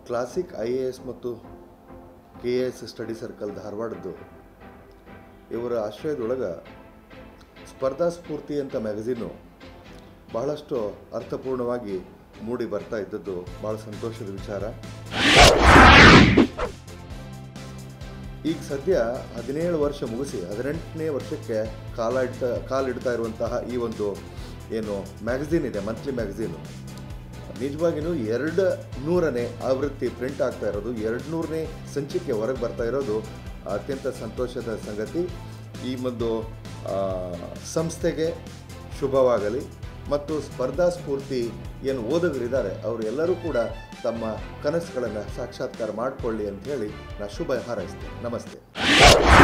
classic I A S ಮತ್ತು K A S study circle ಧಾರವಾಡದ್ದು ಇವರ ಆಶ್ರಯದೊಳಗೆ ಸ್ಪರ್ಧಾ ಸ್ಫೂರ್ತಿ ಅಂತ ಮ್ಯಾಗಝೀನು ಬಹಳಷ್ಟು ಅರ್ಥಪೂರ್ಣವಾಗಿ ಮೂಡಿ ಬರ್ತಾ ಇದ್ದದ್ದು ಭಾಳ ಸಂತೋಷದ ವಿಚಾರ ಈಗ ಸದ್ಯ ಹದಿನೇಳು ವರ್ಷ ಮುಗಿಸಿ ಹದಿನೆಂಟನೇ ವರ್ಷಕ್ಕೆ ಕಾಲ ಇಡ್ತಾ ಕಾಲಿಡ್ತಾ ಇರುವಂತಹ ಈ ಒಂದು ಏನು ಮ್ಯಾಗಝೀನ್ ಇದೆ ಮಂತ್ಲಿ ಮ್ಯಾಗಝೀನು ನಿಜವಾಗಿಯೂ ಎರಡು ನೂರನೇ ಆವೃತ್ತಿ ಪ್ರಿಂಟ್ ಆಗ್ತಾ ಇರೋದು ಎರಡು ನೂರನೇ ಸಂಚಿಕೆ ಹೊರಗೆ ಬರ್ತಾ ಇರೋದು ಅತ್ಯಂತ ಸಂತೋಷದ ಸಂಗತಿ ಈ ಒಂದು ಆ, ಸಂಸ್ಥೆಗೆ ಶುಭವಾಗಲಿ ಮತ್ತು ಸ್ಪರ್ಧಾ ಸ್ಫೂರ್ತಿ ಏನು ಓದುಗರಿದ್ದಾರೆ ಅವರೆಲ್ಲರೂ ಕೂಡ ತಮ್ಮ ಕನಸುಗಳನ್ನು ಸಾಕ್ಷಾತ್ಕಾರ ಮಾಡಿಕೊಳ್ಳಿ ಅಂತ ಹೇಳಿ ನಾನು ಶುಭ ಹಾರೈಸ್ತೇನೆ ನಮಸ್ತೆ